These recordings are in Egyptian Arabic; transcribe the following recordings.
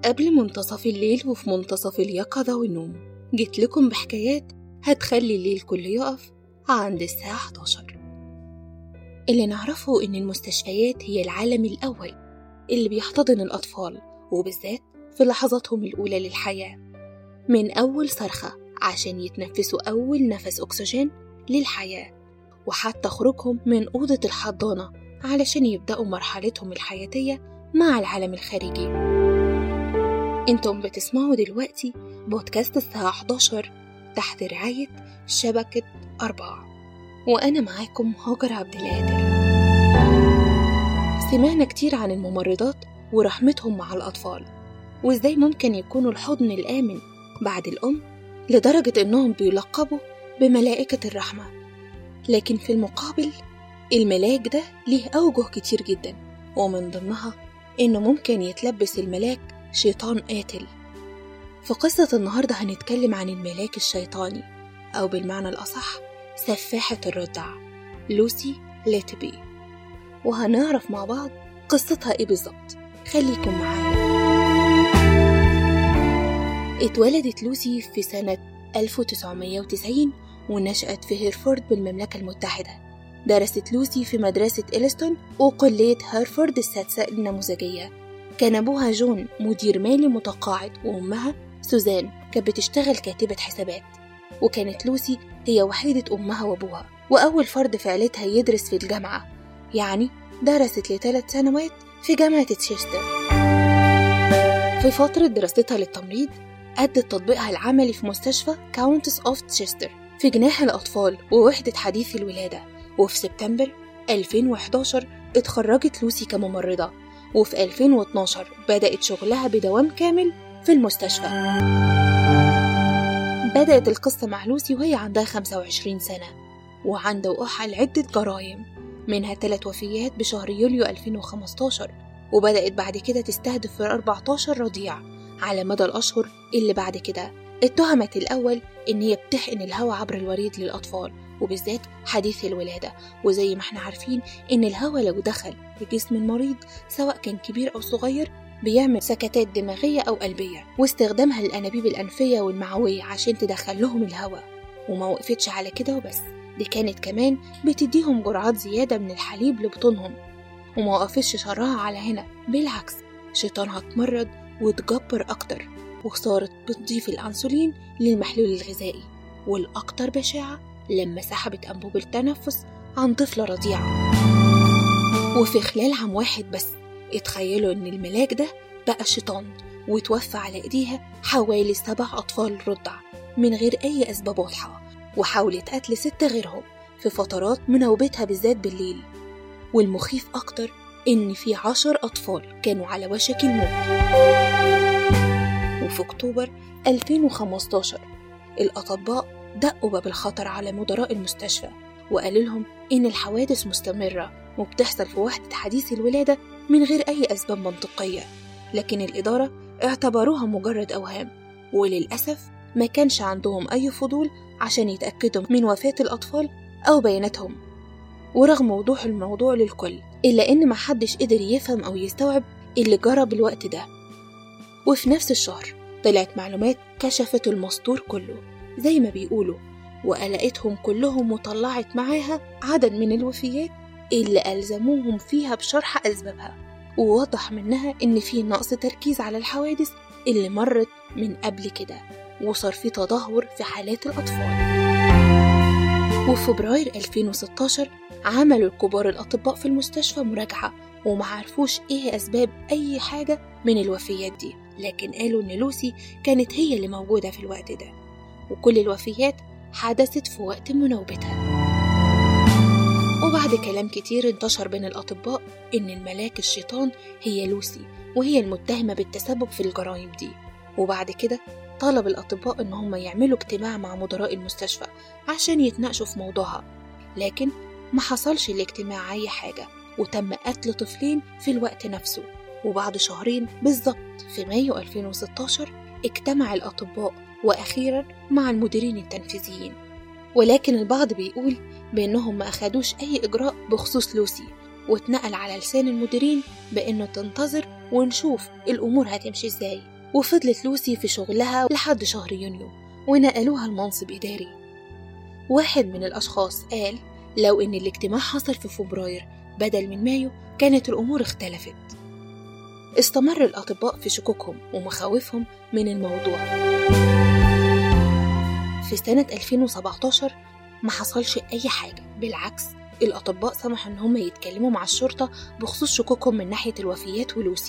قبل منتصف الليل وفي منتصف اليقظة والنوم جيت لكم بحكايات هتخلي الليل كله يقف عند الساعة 11 اللي نعرفه إن المستشفيات هي العالم الأول اللي بيحتضن الأطفال وبالذات في لحظاتهم الأولى للحياة من أول صرخة عشان يتنفسوا أول نفس أكسجين للحياة وحتى خروجهم من أوضة الحضانة علشان يبدأوا مرحلتهم الحياتية مع العالم الخارجي انتم بتسمعوا دلوقتي بودكاست الساعة 11 تحت رعاية شبكة أربعة وأنا معاكم هاجر عبد القادر سمعنا كتير عن الممرضات ورحمتهم مع الأطفال وإزاي ممكن يكونوا الحضن الآمن بعد الأم لدرجة إنهم بيلقبوا بملائكة الرحمة لكن في المقابل الملاك ده ليه أوجه كتير جدا ومن ضمنها إنه ممكن يتلبس الملاك شيطان قاتل في قصة النهاردة هنتكلم عن الملاك الشيطاني أو بالمعنى الأصح سفاحة الردع لوسي ليتبي وهنعرف مع بعض قصتها إيه بالظبط خليكم معايا اتولدت لوسي في سنة 1990 ونشأت في هيرفورد بالمملكة المتحدة درست لوسي في مدرسة إلستون وكلية هارفورد السادسة النموذجية كان أبوها جون مدير مالي متقاعد وأمها سوزان كانت بتشتغل كاتبة حسابات وكانت لوسي هي وحيدة أمها وأبوها وأول فرد في عيلتها يدرس في الجامعة يعني درست لثلاث سنوات في جامعة تشيستر في فترة دراستها للتمريض أدت تطبيقها العملي في مستشفى كاونتس أوف تشيستر في جناح الأطفال ووحدة حديث الولادة وفي سبتمبر 2011 اتخرجت لوسي كممرضة وفي 2012 بدأت شغلها بدوام كامل في المستشفى بدأت القصة مع لوسي وهي عندها 25 سنة وعند وقوعها لعدة جرائم منها ثلاث وفيات بشهر يوليو 2015 وبدأت بعد كده تستهدف في 14 رضيع على مدى الأشهر اللي بعد كده اتهمت الأول إن هي بتحقن الهواء عبر الوريد للأطفال وبالذات حديث الولادة وزي ما احنا عارفين إن الهواء لو دخل لجسم المريض سواء كان كبير أو صغير بيعمل سكتات دماغية أو قلبية واستخدامها للأنابيب الأنفية والمعوية عشان تدخل لهم الهواء وما وقفتش على كده وبس دي كانت كمان بتديهم جرعات زيادة من الحليب لبطونهم وما وقفتش شرها على هنا بالعكس شيطانها اتمرد وتجبر أكتر وصارت بتضيف الأنسولين للمحلول الغذائي والأكتر بشاعة لما سحبت أنبوب التنفس عن طفلة رضيعة وفي خلال عام واحد بس اتخيلوا إن الملاك ده بقى شيطان وتوفى على إيديها حوالي سبع أطفال رضع من غير أي أسباب واضحة وحاولت قتل ستة غيرهم في فترات من نوبتها بالذات بالليل والمخيف أكتر إن في عشر أطفال كانوا على وشك الموت وفي أكتوبر 2015 الأطباء دقوا باب الخطر على مدراء المستشفى وقالوا لهم إن الحوادث مستمرة وبتحصل في وحدة حديث الولادة من غير أي أسباب منطقية لكن الإدارة اعتبروها مجرد أوهام وللأسف ما كانش عندهم أي فضول عشان يتأكدوا من وفاة الأطفال أو بياناتهم ورغم وضوح الموضوع للكل إلا إن محدش قدر يفهم أو يستوعب اللي جرى بالوقت ده وفي نفس الشهر طلعت معلومات كشفت المستور كله زي ما بيقولوا وقلقتهم كلهم وطلعت معاها عدد من الوفيات اللي ألزموهم فيها بشرح أسبابها ووضح منها إن في نقص تركيز على الحوادث اللي مرت من قبل كده وصار في تدهور في حالات الأطفال وفي فبراير 2016 عملوا الكبار الأطباء في المستشفى مراجعة ومعرفوش إيه أسباب أي حاجة من الوفيات دي لكن قالوا إن لوسي كانت هي اللي موجودة في الوقت ده وكل الوفيات حدثت في وقت مناوبتها وبعد كلام كتير انتشر بين الأطباء إن الملاك الشيطان هي لوسي وهي المتهمة بالتسبب في الجرائم دي وبعد كده طلب الأطباء إن هم يعملوا اجتماع مع مدراء المستشفى عشان يتناقشوا في موضوعها لكن ما حصلش الاجتماع أي حاجة وتم قتل طفلين في الوقت نفسه وبعد شهرين بالظبط في مايو 2016 اجتمع الأطباء وأخيرا مع المديرين التنفيذيين ولكن البعض بيقول بأنهم ما أخدوش أي إجراء بخصوص لوسي واتنقل على لسان المديرين بأنه تنتظر ونشوف الأمور هتمشي إزاي وفضلت لوسي في شغلها لحد شهر يونيو ونقلوها لمنصب إداري واحد من الأشخاص قال لو إن الاجتماع حصل في فبراير بدل من مايو كانت الأمور اختلفت استمر الأطباء في شكوكهم ومخاوفهم من الموضوع في سنة 2017 ما حصلش أي حاجة بالعكس الأطباء سمحوا إن هم يتكلموا مع الشرطة بخصوص شكوكهم من ناحية الوفيات ولوسي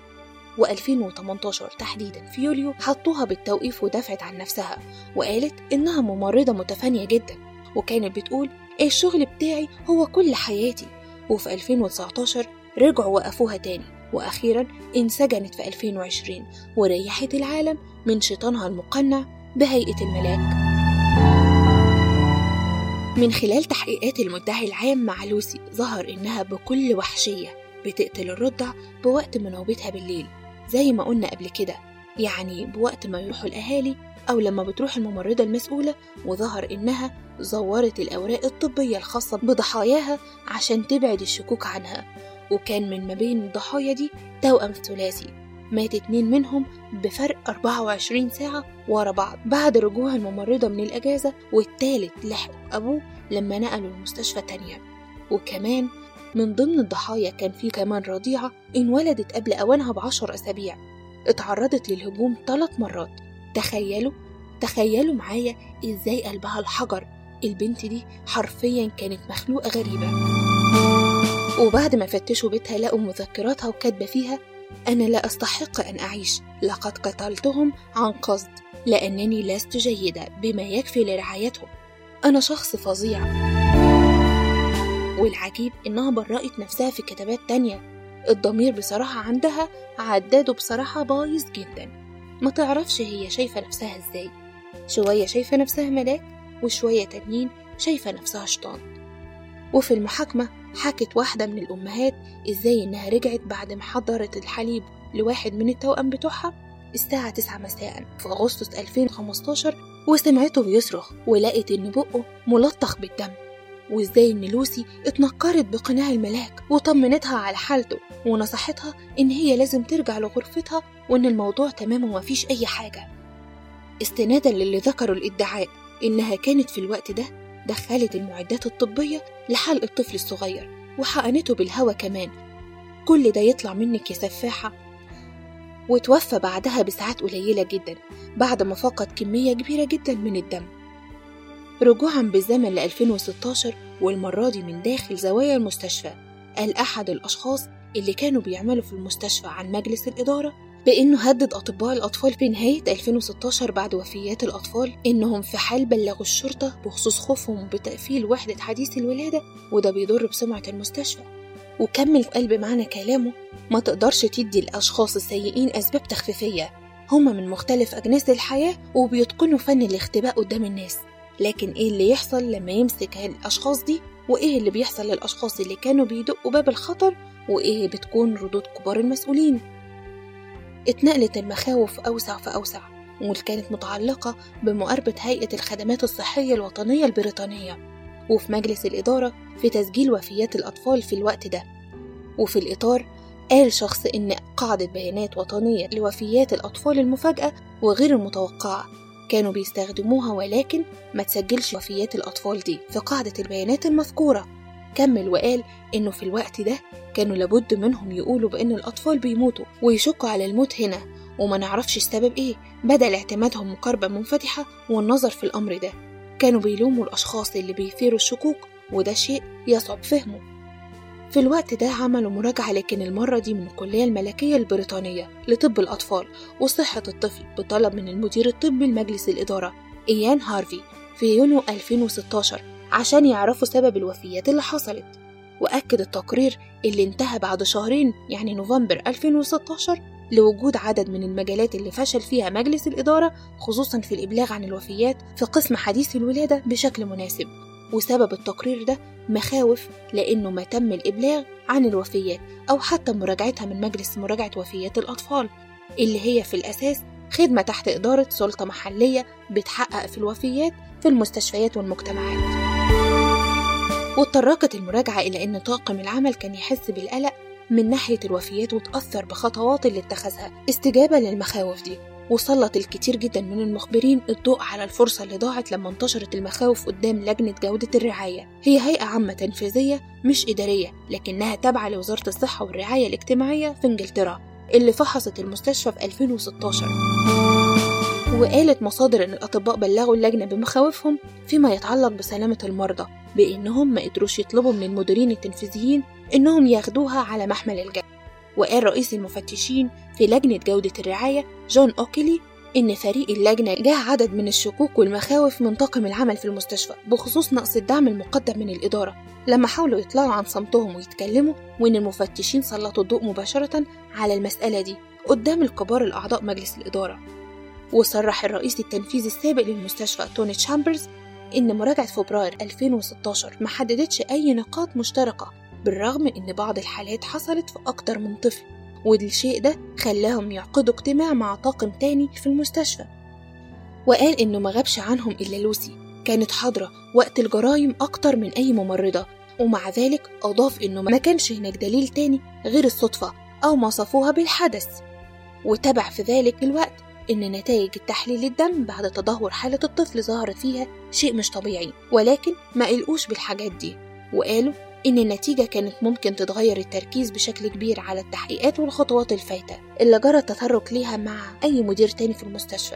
و2018 تحديدا في يوليو حطوها بالتوقيف ودافعت عن نفسها وقالت إنها ممرضة متفانية جدا وكانت بتقول الشغل بتاعي هو كل حياتي وفي 2019 رجعوا وقفوها تاني وأخيرا انسجنت في 2020 وريحت العالم من شيطانها المقنع بهيئة الملاك من خلال تحقيقات المدعي العام مع لوسي ظهر إنها بكل وحشية بتقتل الرضع بوقت مناوبتها بالليل زي ما قلنا قبل كده يعني بوقت ما يروحوا الأهالي أو لما بتروح الممرضة المسؤولة وظهر إنها زورت الأوراق الطبية الخاصة بضحاياها عشان تبعد الشكوك عنها وكان من ما بين الضحايا دي توأم ثلاثي مات اتنين منهم بفرق 24 ساعة ورا بعض بعد رجوع الممرضة من الأجازة والتالت لحقوا أبوه لما نقلوا المستشفى تانية وكمان من ضمن الضحايا كان في كمان رضيعة انولدت قبل أوانها بعشر أسابيع اتعرضت للهجوم ثلاث مرات تخيلوا تخيلوا معايا ازاي قلبها الحجر البنت دي حرفيا كانت مخلوقة غريبة وبعد ما فتشوا بيتها لقوا مذكراتها وكاتبة فيها أنا لا أستحق أن أعيش لقد قتلتهم عن قصد لأنني لست جيدة بما يكفي لرعايتهم أنا شخص فظيع والعجيب إنها برأت نفسها في كتابات تانية الضمير بصراحة عندها عداده بصراحة بايظ جدا ما تعرفش هي شايفة نفسها ازاي شوية شايفة نفسها ملاك وشوية تانيين شايفة نفسها شيطان وفي المحاكمة حكت واحدة من الأمهات إزاي إنها رجعت بعد ما حضرت الحليب لواحد من التوأم بتوعها الساعة 9 مساء في أغسطس 2015 وسمعته بيصرخ ولقت إن بقه ملطخ بالدم وإزاي إن لوسي اتنكرت بقناع الملاك وطمنتها على حالته ونصحتها إن هي لازم ترجع لغرفتها وإن الموضوع تمام ومفيش أي حاجة استنادا للي ذكروا الادعاء إنها كانت في الوقت ده دخلت المعدات الطبية لحلق الطفل الصغير وحقنته بالهوا كمان كل ده يطلع منك يا سفاحة وتوفى بعدها بساعات قليلة جدا بعد ما فقد كمية كبيرة جدا من الدم رجوعا بالزمن ل 2016 والمرة دي من داخل زوايا المستشفى قال أحد الأشخاص اللي كانوا بيعملوا في المستشفى عن مجلس الإدارة بإنه هدد أطباء الأطفال في نهاية 2016 بعد وفيات الأطفال إنهم في حال بلغوا الشرطة بخصوص خوفهم بتقفيل وحدة حديث الولادة وده بيضر بسمعة المستشفى وكمل قال بمعنى كلامه ما تقدرش تدي الأشخاص السيئين أسباب تخفيفية هما من مختلف أجناس الحياة وبيتقنوا فن الاختباء قدام الناس لكن إيه اللي يحصل لما يمسك الأشخاص دي وإيه اللي بيحصل للأشخاص اللي كانوا بيدقوا باب الخطر وإيه بتكون ردود كبار المسؤولين اتنقلت المخاوف أوسع فأوسع واللي كانت متعلقة بمقاربة هيئة الخدمات الصحية الوطنية البريطانية وفي مجلس الإدارة في تسجيل وفيات الأطفال في الوقت ده وفي الإطار قال شخص إن قاعدة بيانات وطنية لوفيات الأطفال المفاجئة وغير المتوقعة كانوا بيستخدموها ولكن ما تسجلش وفيات الأطفال دي في قاعدة البيانات المذكورة كمل وقال إنه في الوقت ده كانوا لابد منهم يقولوا بإن الأطفال بيموتوا ويشكوا على الموت هنا وما نعرفش السبب إيه بدل اعتمادهم مقاربة منفتحة والنظر في الأمر ده كانوا بيلوموا الأشخاص اللي بيثيروا الشكوك وده شيء يصعب فهمه في الوقت ده عملوا مراجعة لكن المرة دي من الكلية الملكية البريطانية لطب الأطفال وصحة الطفل بطلب من المدير الطبي لمجلس الإدارة إيان هارفي في يونيو 2016 عشان يعرفوا سبب الوفيات اللي حصلت وأكد التقرير اللي انتهى بعد شهرين يعني نوفمبر 2016 لوجود عدد من المجالات اللي فشل فيها مجلس الإدارة خصوصا في الإبلاغ عن الوفيات في قسم حديث الولادة بشكل مناسب وسبب التقرير ده مخاوف لأنه ما تم الإبلاغ عن الوفيات أو حتى مراجعتها من مجلس مراجعة وفيات الأطفال اللي هي في الأساس خدمة تحت إدارة سلطة محلية بتحقق في الوفيات في المستشفيات والمجتمعات واتطرقت المراجعة إلى أن طاقم العمل كان يحس بالقلق من ناحية الوفيات وتأثر بخطوات اللي اتخذها استجابة للمخاوف دي وسلط الكثير جدا من المخبرين الضوء على الفرصة اللي ضاعت لما انتشرت المخاوف قدام لجنة جودة الرعاية هي هيئة عامة تنفيذية مش إدارية لكنها تابعة لوزارة الصحة والرعاية الاجتماعية في إنجلترا اللي فحصت المستشفى في 2016 وقالت مصادر إن الأطباء بلغوا اللجنة بمخاوفهم فيما يتعلق بسلامة المرضى بإنهم ما قدروش يطلبوا من المديرين التنفيذيين إنهم ياخدوها على محمل الجد وقال رئيس المفتشين في لجنة جودة الرعاية جون أوكيلي إن فريق اللجنة جاه عدد من الشكوك والمخاوف من طاقم العمل في المستشفى بخصوص نقص الدعم المقدم من الإدارة لما حاولوا يطلعوا عن صمتهم ويتكلموا وإن المفتشين سلطوا الضوء مباشرة على المسألة دي قدام الكبار الأعضاء مجلس الإدارة وصرح الرئيس التنفيذي السابق للمستشفى توني تشامبرز إن مراجعة فبراير 2016 ما حددتش أي نقاط مشتركة بالرغم إن بعض الحالات حصلت في أكتر من طفل والشيء ده خلاهم يعقدوا اجتماع مع طاقم تاني في المستشفى وقال إنه ما غابش عنهم إلا لوسي كانت حاضرة وقت الجرايم أكتر من أي ممرضة ومع ذلك أضاف إنه ما كانش هناك دليل تاني غير الصدفة أو ما صفوها بالحدث وتبع في ذلك الوقت إن نتائج التحليل الدم بعد تدهور حالة الطفل ظهرت فيها شيء مش طبيعي ولكن ما قلقوش بالحاجات دي وقالوا إن النتيجة كانت ممكن تتغير التركيز بشكل كبير على التحقيقات والخطوات الفايتة اللي جرى التطرق ليها مع أي مدير تاني في المستشفى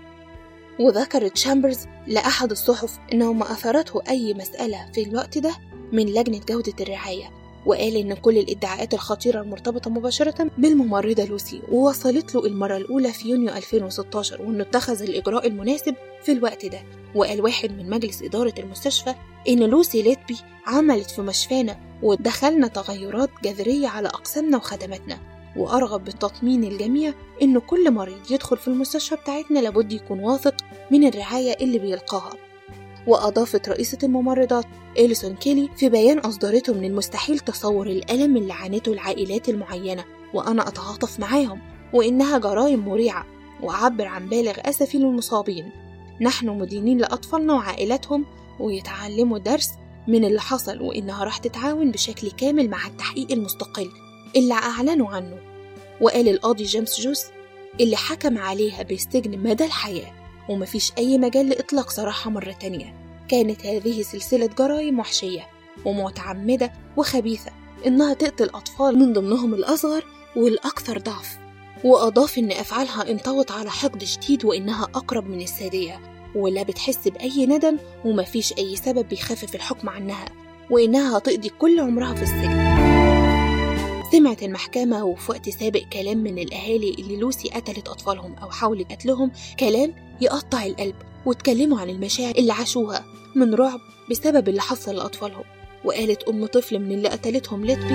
وذكر تشامبرز لأحد الصحف إنه ما أثرته أي مسألة في الوقت ده من لجنة جودة الرعاية وقال إن كل الادعاءات الخطيرة المرتبطة مباشرة بالممرضة لوسي ووصلت له المرة الأولى في يونيو 2016 وإنه اتخذ الإجراء المناسب في الوقت ده وقال واحد من مجلس إدارة المستشفى إن لوسي ليتبي عملت في مشفانا ودخلنا تغيرات جذرية على أقسامنا وخدماتنا وأرغب بالتطمين الجميع إن كل مريض يدخل في المستشفى بتاعتنا لابد يكون واثق من الرعاية اللي بيلقاها وأضافت رئيسة الممرضات إليسون كيلي في بيان أصدرته من المستحيل تصور الألم اللي عانته العائلات المعينة وأنا أتعاطف معاهم وإنها جرائم مريعة وأعبر عن بالغ أسفي للمصابين نحن مدينين لأطفالنا وعائلاتهم ويتعلموا درس من اللي حصل وإنها راح تتعاون بشكل كامل مع التحقيق المستقل اللي أعلنوا عنه وقال القاضي جيمس جوس اللي حكم عليها بالسجن مدى الحياة ومفيش أي مجال لإطلاق سراحها مرة تانية كانت هذه سلسلة جرائم وحشية ومتعمدة وخبيثة إنها تقتل أطفال من ضمنهم الأصغر والأكثر ضعف وأضاف إن أفعالها انطوت على حقد شديد وإنها أقرب من السادية ولا بتحس بأي ندم ومفيش أي سبب بيخفف الحكم عنها وإنها هتقضي كل عمرها في السجن سمعت المحكمة وفي وقت سابق كلام من الأهالي اللي لوسي قتلت أطفالهم أو حاولت قتلهم كلام يقطع القلب واتكلموا عن المشاعر اللي عاشوها من رعب بسبب اللي حصل لأطفالهم وقالت أم طفل من اللي قتلتهم لتبي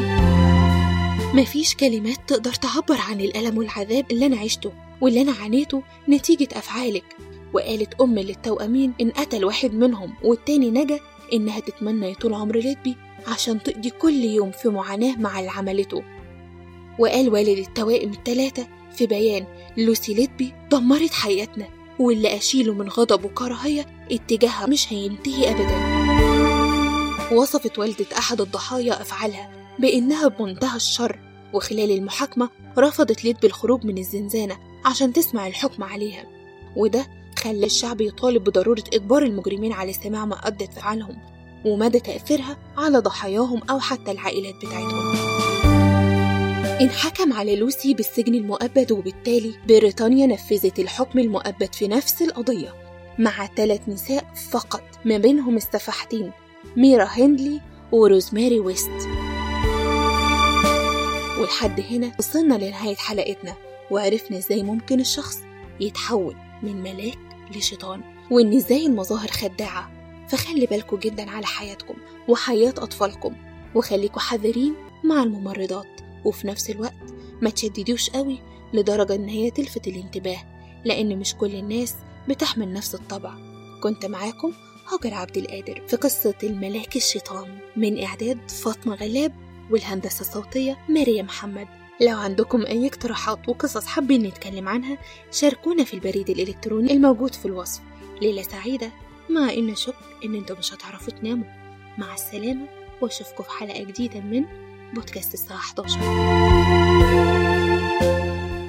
مفيش كلمات تقدر تعبر عن الألم والعذاب اللي أنا عشته واللي أنا عانيته نتيجة أفعالك وقالت أم للتوأمين إن قتل واحد منهم والتاني نجا إنها تتمنى يطول عمر لتبي عشان تقضي كل يوم في معاناة مع اللي عملته وقال والد التوائم التلاتة في بيان لوسي ليتبي دمرت حياتنا واللي أشيله من غضب وكراهية اتجاهها مش هينتهي أبدا وصفت والدة أحد الضحايا أفعالها بإنها بمنتهى الشر وخلال المحاكمة رفضت ليتبي الخروج من الزنزانة عشان تسمع الحكم عليها وده خلى الشعب يطالب بضرورة إجبار المجرمين على سماع ما أدت فعلهم ومدى تأثيرها على ضحاياهم أو حتى العائلات بتاعتهم انحكم على لوسي بالسجن المؤبد وبالتالي بريطانيا نفذت الحكم المؤبد في نفس القضية مع ثلاث نساء فقط ما بينهم السفاحتين ميرا هندلي وروزماري ويست ولحد هنا وصلنا لنهاية حلقتنا وعرفنا ازاي ممكن الشخص يتحول من ملاك لشيطان وان ازاي المظاهر خداعة فخلي بالكم جدا على حياتكم وحياة أطفالكم وخليكوا حذرين مع الممرضات وفي نفس الوقت ما تشددوش قوي لدرجة إن هي تلفت الانتباه لأن مش كل الناس بتحمل نفس الطبع كنت معاكم هاجر عبد القادر في قصة الملاك الشيطان من إعداد فاطمة غلاب والهندسة الصوتية ماريا محمد لو عندكم أي اقتراحات وقصص حابين نتكلم عنها شاركونا في البريد الإلكتروني الموجود في الوصف ليلة سعيدة مع إن شك إن انتوا مش هتعرفوا تناموا مع السلامة واشوفكم في حلقة جديدة من بودكاست الساعة 11